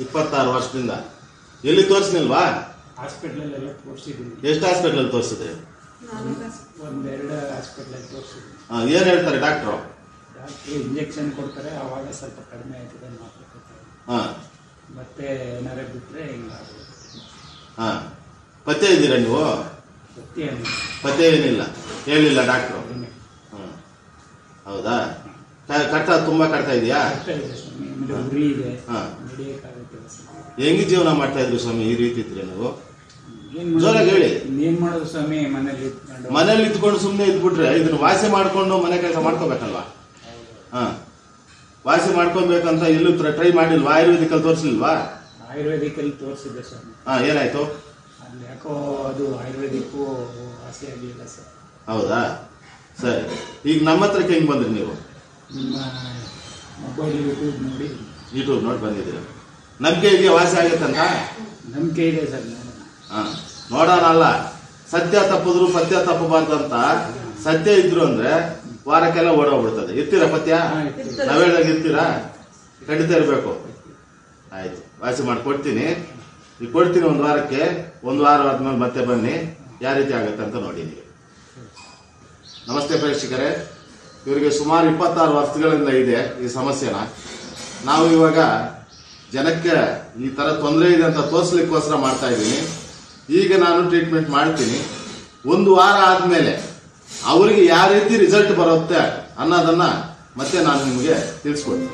ಇಪ್ಪತ್ತಾರು ವರ್ಷದಿಂದ ಎಲ್ಲಿ ತೋರಿಸ್ನಿಲ್ವಾ ಹಾಸ್ಪಿಟ್ಲಲ್ಲೆಲ್ಲ ತೋರಿಸಿದ್ದೀನಿ ಎಷ್ಟು ಹಾಸ್ಪಿಟ್ಲಲ್ಲಿ ತೋರಿಸಿದ್ರಿ ಒಂದೆರಡು ಹಾಸ್ಪಿಟ್ಲಲ್ಲಿ ತೋರಿಸಿದ್ದೀನಿ ಹಾಂ ಏನು ಹೇಳ್ತಾರೆ ಡಾಕ್ಟ್ರು ಡಾಕ್ಟ್ರು ಇಂಜೆಕ್ಷನ್ ಕೊಡ್ತಾರೆ ಆವಾಗ ಸ್ವಲ್ಪ ಕಡಿಮೆ ಆಯ್ತದೆ ಮಾತ್ರೆ ಕೊಡ್ತಾರೆ ಹಾಂ ಮತ್ತೆ ಏನಾರ ಬಿಟ್ಟರೆ ಹಿಂಗಾಗುತ್ತೆ ಹಾಂ ಪತ್ತೆ ಇದ್ದೀರಾ ನೀವು ಗೊತ್ತೇ ಅನ್ನಿ ಪತ್ತೆ ಏನಿಲ್ಲ ಹೇಳಿಲ್ಲ ಡಾಕ್ಟ್ರು ಕಡಿಮೆ ಹ್ಮ್. ಹೌದಾ ಕ- ಕಟ್ಟ ತುಂಬ ಕಟ್ತಾ ಇದೆಯಾ ಕಷ್ಟ ಇದೆ ಸ್ವಾಮಿ ಆಮೇಲೆ ಉರಿ ಇದೆ ಹಾ. ನಡೆಯೋಕ್ಕಾಗುತ್ತೆ ಸ್ವಾಮಿ ಹೆಂಗ್ ಜೀವನ ಮಾಡ್ತಾ ಇದ್ರಿ ಸ್ವಾಮಿ ಈ ರೀತಿ ಇದ್ರೆ ನೀವು ಏನ್ ಜೋರಾಗಿ ಹೇಳಿ. ಇನ್ನೇನ್ ಮಾಡೋದು ಸ್ವಾಮಿ ಮನೇಲಿ ಇಟ್ಕೊಂಡು ಮನೇಲಿ ಇದ್ಕೊಂಡು ಸುಮ್ಮನೆ ಇದ್ಬಿಟ್ರೆ ಇದನ್ನ ವಾಸಿ ಮಾಡ್ಕೊಂಡು ಮನೆ ಕೆಲಸ ಮಾಡ್ಕೋಬೇಕಲ್ವಾ ಹಾ ವಾಸಿ ಮಾಡ್ಕೊಬೇಕಂತ ಎಲ್ಲೂ ಟ್ರೈ ಮಾಡಿಲ್ವಾ ಆಯುರ್ವೇದಿಕಲ್ಲಿ ತೋರಿಸ್ಲಿಲ್ವಾ ಆಯುರ್ವೇದಿಕಲ್ಲಿ ತೋರಿಸಿದ್ದೆ ಸ್ವಾಮಿ ಹಾ ಏನಾಯ್ತು ಅಲ್ಲಿ ಯಾಕೋ ಅದು ಆಯುರ್ವೇದಿಕ್ಕು ವಾಸಿ ಆಗಲಿಲ್ಲ ಸರ್ ಹೌದಾ ಸರಿ ಈಗ ನಮ್ಮ ಹತ್ರಕ್ಕೆ ಹೆಂಗ್ ಬಂದ್ರಿ ನೀವು ನಿಮ್ಮ ಮೊಬೈಲ್ ಯೂಟ್ಯೂಬ್ ನೋಡಿ ಯೂಟ್ಯೂಬ್ ನೋಡಿ ಬಂದಿದ್ದೀರಿ ನಂಬಿಕೆ ಇದೆಯಾ ವಾಸಿ ಆಗುತ್ತಂತ ನಂಬಿಕೆ ಇದೆ ಸರ್ ನೋಡೋಣ ಹಾ ನೋಡೋಣ ಅಲ್ಲ ಸತ್ಯ ತಪ್ಪಿದ್ರು ಪಥ್ಯ ತಪ್ಪಬಾರ್ದು ಅಂತ ಸತ್ಯ ಇದ್ರು ಅಂದ್ರೆ ವಾರಕ್ಕೆಲ್ಲ ಓಡೋಗ್ಬಿಡ್ತದೆ ಇರ್ತೀರಾ ಪಥ್ಯ ಹಾ, ಇರ್ತೀವಿ. ನಾವ್ ಹೇಳ್ದಾಗ ಇರ್ತೀರಾ ಖಂಡಿತ ಇರಬೇಕು ಆಯ್ತು ವಾಸಿ ಮಾಡಿ ಕೊಡ್ತೀನಿ ಈಗ ಕೊಡ್ತೀನಿ ಒಂದು ವಾರಕ್ಕೆ ಒಂದು ವಾರ ಆದ್ಮೇಲೆ ಮತ್ತೆ ಬನ್ನಿ ಯಾವ ರೀತಿ ಆಗುತ್ತೆ ಅಂತ ನೋಡಿ ನೀವು ನಮಸ್ತೆ ಪ್ರೇಕ್ಷಕರೇ ಇವರಿಗೆ ಸುಮಾರು ಇಪ್ಪತ್ತಾರು ವರ್ಷಗಳಿಂದ ಇದೆ ಈ ಸಮಸ್ಯೆನ ನಾವು ಇವಾಗ ಜನಕ್ಕೆ ಈ ಥರ ತೊಂದರೆ ಇದೆ ಅಂತ ತೋರಿಸ್ಲಿಕ್ಕೋಸ್ಕರ ಮಾಡ್ತಾ ಇದ್ದೀನಿ ಈಗ ನಾನು ಟ್ರೀಟ್ಮೆಂಟ್ ಮಾಡ್ತೀನಿ ಒಂದು ವಾರ ಆದಮೇಲೆ ಅವರಿಗೆ ಯಾವ ರೀತಿ ರಿಸಲ್ಟ್ ಬರುತ್ತೆ ಅನ್ನೋದನ್ನ ಮತ್ತೆ ನಾನು ನಿಮಗೆ ತಿಳಿಸ್ಕೊಡ್ತೀನಿ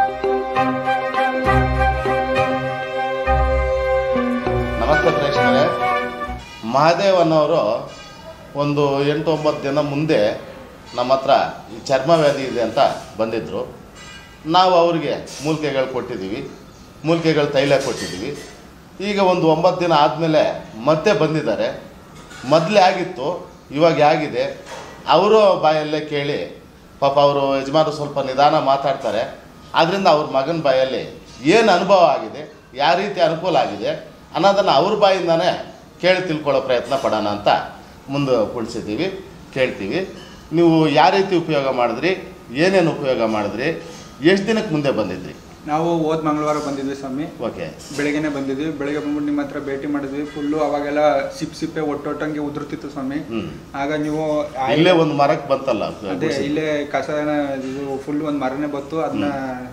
ನಮಸ್ತೆ ಪ್ರೇಕ್ಷಕರೇ ಮಹಾದೇವ್ ಅನ್ನೋರು ಒಂದು ಎಂಟು ಒಂಬತ್ತು ದಿನ ಮುಂದೆ ನಮ್ಮ ಹತ್ರ ಈ ಚರ್ಮ ವ್ಯಾಧಿ ಇದೆ ಅಂತ ಬಂದಿದ್ದರು ನಾವು ಅವರಿಗೆ ಮೂಲಿಕೆಗಳು ಕೊಟ್ಟಿದ್ದೀವಿ ಮೂಲಿಕೆಗಳು ತೈಲ ಕೊಟ್ಟಿದ್ದೀವಿ ಈಗ ಒಂದು ಒಂಬತ್ತು ದಿನ ಆದಮೇಲೆ ಮತ್ತೆ ಬಂದಿದ್ದಾರೆ ಮೊದಲೇ ಆಗಿತ್ತು ಇವಾಗ ಆಗಿದೆ ಅವರು ಬಾಯಲ್ಲೇ ಕೇಳಿ ಪಾಪ ಅವರು ಯಜಮಾನರು ಸ್ವಲ್ಪ ನಿಧಾನ ಮಾತಾಡ್ತಾರೆ ಆದ್ದರಿಂದ ಅವ್ರ ಮಗನ ಬಾಯಲ್ಲಿ ಏನು ಅನುಭವ ಆಗಿದೆ ಯಾವ ರೀತಿ ಅನುಕೂಲ ಆಗಿದೆ ಅನ್ನೋದನ್ನು ಅವ್ರ ಬಾಯಿಂದಾನೇ ಕೇಳಿ ತಿಳ್ಕೊಳ್ಳೋ ಪ್ರಯತ್ನ ಪಡೋಣ ಅಂತ ಮುಂದೆ ಕುಳಿಸಿದ್ದೀವಿ ಕೇಳ್ತೀವಿ ನೀವು ಯಾವ ರೀತಿ ಉಪಯೋಗ ಮಾಡಿದ್ರಿ ಏನೇನು ಉಪಯೋಗ ಮಾಡಿದ್ರಿ ಎಷ್ಟು ದಿನಕ್ಕೆ ಮುಂದೆ ಬಂದಿದ್ರಿ ನಾವು ಹೋದ್ ಮಂಗಳವಾರ ಬಂದಿದ್ವಿ ಸ್ವಾಮಿ ಓಕೆ ಬೆಳಗ್ಗೆನೆ ಬಂದಿದ್ವಿ ಬೆಳಗ್ಗೆ ಬಂದ್ಬಿಟ್ಟು ನಿಮ್ಮ ಹತ್ರ ಭೇಟಿ ಮಾಡಿದ್ವಿ ಫುಲ್ಲು ಅವಾಗೆಲ್ಲ ಸಿಪ್ ಸಿಪ್ಪೆ ಒಟ್ಟೊಟ್ಟಂಗೆ ಉದುರ್ತಿತ್ತು ಸ್ವಾಮಿ ಹ್ಮ್. ಆಗ ನೀವು ಆ- ಇಲ್ಲೇ ಒಂದು ಮರಕ್ಕೆ ಬಂತಲ್ಲ ಅದೇ ಗುಡ್ಸಿ. ಇಲ್ಲೇ ಕಸನ ಇದು ಫುಲ್ ಒಂದು ಮರನೇ ಬತ್ತು ಅದನ್ನ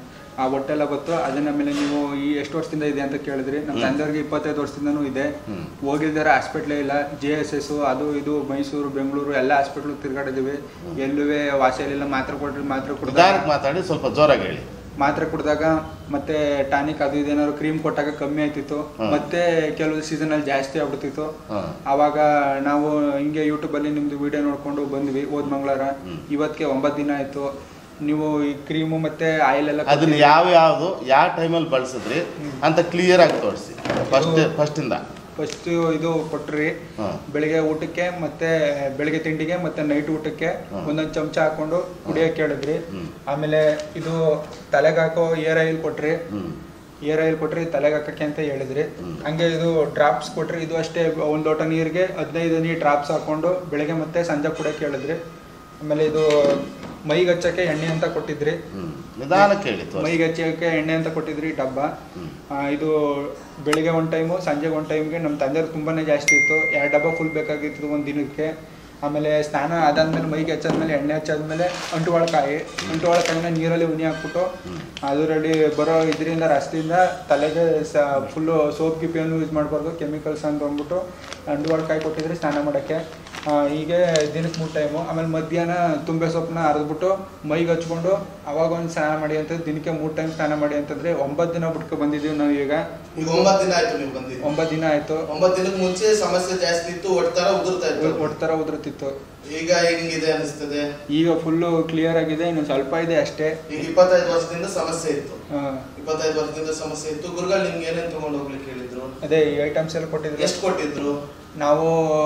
ಆ ಹೊಟ್ಟೆಲ್ಲ ಬತ್ತು ಅದನ್ನ ಮೇಲೆ ನೀವು ಈ ಎಷ್ಟು ವರ್ಷದಿಂದ ಇದೆ ಅಂತ ಕೇಳಿದ್ರಿ ನಮ್ಮ ಹ್ಮ್. ತಂದೆಯವ್ರಿಗೆ ಇಪ್ಪತ್ತೈದು ವರ್ಷದಿಂದನೂ ಇದೆ ಹ್ಮ್. ಹೋಗಿದ್ದಾರೆ ಹಾಸ್ಪಿಟ್ಲೇ ಇಲ್ಲ ಜೆ ಎಸ್ ಎಸ್ ಅದು ಇದು ಮೈಸೂರು ಬೆಂಗಳೂರು ಎಲ್ಲ ಹಾಸ್ಪಿಟ್ಲ್ ತಿರ್ಗಾಡಿದ್ವಿ ಎಲ್ಲೂ ವಾಸಿಯಲ್ಲಿಲ್ಲ ಮಾತ್ರೆ ಕೊಟ್ರಿ ಮಾತ್ರೆ ಕೊಡ್ತಾರೆ ನಿಧಾನಕ್ಕೆ ಮಾತಾಡಿ ಸ್ವಲ್ಪ ಜೋರಾಗಿ ಹೇಳಿ ಮಾತ್ರೆ ಕುಡಿದಾಗ ಮತ್ತೆ ಟಾನಿಕ್ ಅದು ಇದೇನಾದ್ರು ಕ್ರೀಮ್ ಕೊಟ್ಟಾಗ ಕಮ್ಮಿ ಆಯ್ತಿತ್ತು ಹ್ಮ್. ಮತ್ತೆ ಕೆಲವು ಸೀಸನ್ ಅಲ್ಲಿ ಜಾಸ್ತಿ ಆಗ್ಬಿಡ್ತಿತ್ತು ಹಾಂ ಅವಾಗ ನಾವು ಹಿಂಗೆ ಯೂಟ್ಯೂಬ್ ಅಲ್ಲಿ ನಿಮ್ದು ವಿಡಿಯೋ ನೋಡ್ಕೊಂಡು ಬಂದ್ವಿ ಹೋದ್ ಮಂಗಳವಾರ ಹ್ಮ್. ಇವತ್ತಿಗೆ ಒಂಬತ್ತು ದಿನ ಆಯ್ತು ನೀವು ಈ ಕ್ರೀಮು ಮತ್ತೆ ಆಯಿಲ್ ಎಲ್ಲ ಅದನ್ನ ಯಾವ ಯಾವುದು ಯಾವ ಟೈಮಲ್ಲಿ ಬಳಸಿದ್ರಿ ಅಂತ ಕ್ಲಿಯರ್ ಆಗಿ ತೋರಿಸಿ ಫಸ್ಟ್ ಫಸ್ಟಿಂದ ಫಸ್ಟ್ ಇದು ಕೊಟ್ರಿ ಹಾಂ ಬೆಳಿಗ್ಗೆ ಊಟಕ್ಕೆ ಮತ್ತೆ ಬೆಳಿಗ್ಗೆ ತಿಂಡಿಗೆ ಮತ್ತೆ ನೈಟ್ ಊಟಕ್ಕೆ ಹ್ಮ್. ಒಂದೊಂದು ಚಮಚ ಹಾಕೊಂಡು ಕುಡಿಯಕ್ಕೆ ಹೇಳಿದ್ರಿ ಹ್ಮ್. ಆಮೇಲೆ ಇದು ತಲೆಗೆ ಹಾಕೋ ಏರ್ ಆಯಿಲ್ ಕೊಟ್ರಿ ಹ್ಞೂ ಏರ್ ಆಯಿಲ್ ಕೊಟ್ರಿ ತಲೆಗೆ ಹಾಕಕ್ಕೆ ಅಂತ ಹೇಳಿದ್ರಿ ಹ್ಮ್. ಹಂಗೆ ಇದು ಡ್ರಾಪ್ಸ್ ಕೊಟ್ರಿ ಇದು ಅಷ್ಟೇ ಒಂದು ಲೋಟ ನೀರಿಗೆ ಹದಿನೈದು ನೀರು ಡ್ರಾಪ್ಸ್ ಹಾಕೊಂಡು ಬೆಳಗ್ಗೆ ಮತ್ತೆ ಸಂಜೆ ಕುಡಿಯಕ್ಕೆ ಹೇಳಿದ್ರಿ ಆಮೇಲೆ ಇದು ಮೈಗೆ ಹಚ್ಚಕ್ಕೆ ಎಣ್ಣೆ ಅಂತ ಕೊಟ್ಟಿದ್ರಿ ಹ್ಞೂ ನಿಧಾನಕ್ಕೆ ಹೇಳಿ ತೋರಿಸಿ ಮೈಗೆ ಹಚ್ಚಕ್ಕೆ ಎಣ್ಣೆ ಅಂತ ಕೊಟ್ಟಿದ್ರಿ ಡಬ್ಬ ಹ್ಮ್. ಆ, ಇದು ಬೆಳಿಗ್ಗೆ ಒಂದು ಟೈಮು ಸಂಜೆಗೆ ಒಂದು ಟೈಮ್ಗೆ ನಮ್ಮ ತಂದೆಯವ್ರು ತುಂಬಾನೇ ಜಾಸ್ತಿ ಇತ್ತು ಎರಡು ಡಬ್ಬ ಫುಲ್ ಬೇಕಾಗಿತ್ತು ಒಂದು ದಿನಕ್ಕೆ ಆಮೇಲೆ ಸ್ನಾನ ಅದಾದ್ಮೇಲೆ ಮೈಗೆ ಹಚ್ಚಾದ್ಮೇಲೆ ಎಣ್ಣೆ ಹಚ್ಚಾದ್ಮೇಲೆ ಅಂಟುವಾಳಕಾಯಿ ಅಂಟುವಾಳಕಾಯಿನ ನೀರಲ್ಲಿ ಉನಿ ಹಾಕ್ಬಿಟ್ಟು ಅದರಲ್ಲಿ ಬರೋ ಇದರಿಂದ ರಸದಿಂದ ತಲೆಗೆ ಸ ಫುಲ್ಲು ಸೋಪ್ ಗಿಪ್ ಏನು ಯೂಸ್ ಮಾಡಬಾರ್ದು ಕೆಮಿಕಲ್ಸ್ ಅಂತ ಅಂದ್ಬಿಟ್ಟು ಅಂಟುವಾಳಕಾಯಿ ಕೊಟ್ಟಿದ್ರಿ ಸ್ನಾನ ಮಾಡೋಕ್ಕೆ ಆ, ಹೀಗೆ ದಿನಕ್ಕೆ ಮೂರು ಟೈಮು ಆಮೇಲೆ ಮಧ್ಯಾಹ್ನ ತುಂಬೆ ಸೊಪ್ಪನ್ನ ಅರೆದ್ಬಿಟ್ಟು ಮೈಗೆ ಹಚ್ಕೊಂಡು ಅವಾಗ ಒಂದು ಸ್ನಾನ ಮಾಡಿ ಅಂತ ದಿನಕ್ಕೆ ಮೂರು ಟೈಮ್ ಸ್ನಾನ ಮಾಡಿ ಅಂತಂದ್ರೆ ಒಂಬತ್ತು ದಿನ ಬಿಟ್ಕೊ ಬಂದಿದ್ದೀವಿ ನಾವು ಈಗ ಈಗ ಒಂಬತ್ತು ದಿನ ಆಯ್ತು ನೀವು ಬಂದಿದ್ದು ಒಂಬತ್ತು ದಿನ ಆಯ್ತು ಒಂಬತ್ತು ದಿನಕ್ಕೆ ಮುಂಚೆ ಸಮಸ್ಯೆ ಜಾಸ್ತಿ ಇತ್ತು ಒಟ್ಟಾರ ಉದುರ್ತಾ ಇತ್ತು ಒಟ್ಟು ಥರ ಉದುರುತ್ತಿತ್ತು ಈಗ ಹೆಂಗಿದೆ ಅನಿಸ್ತದೆ ಈಗ ಫುಲ್ಲು ಕ್ಲಿಯರ್ ಆಗಿದೆ ಇನ್ನು ಸ್ವಲ್ಪ ಇದೆ ಅಷ್ಟೇ ಈಗ ಇಪ್ಪತ್ತೈದು ವರ್ಷದಿಂದ ಸಮಸ್ಯೆ ಇತ್ತು ಆ, ಇಪ್ಪತ್ತೈದು ವರ್ಷದಿಂದ ಸಮಸ್ಯೆ ಇತ್ತು ಗುರುಗಳು ನಿಮ್ಗೆ ಏನೇನ್ ತಗೊಂಡು ಹೋಗ್ಲಿಕ್ಕೆ ಹೇಳಿದ್ರು ಅದೇ ಈ ಐಟಮ್ಸ್ ಎಲ್ಲ ಕೊಟ್ಟಿದ್ರೆ ಎಷ್ಟು ಕೊಟ್ಟಿದ್ರು ನಾವು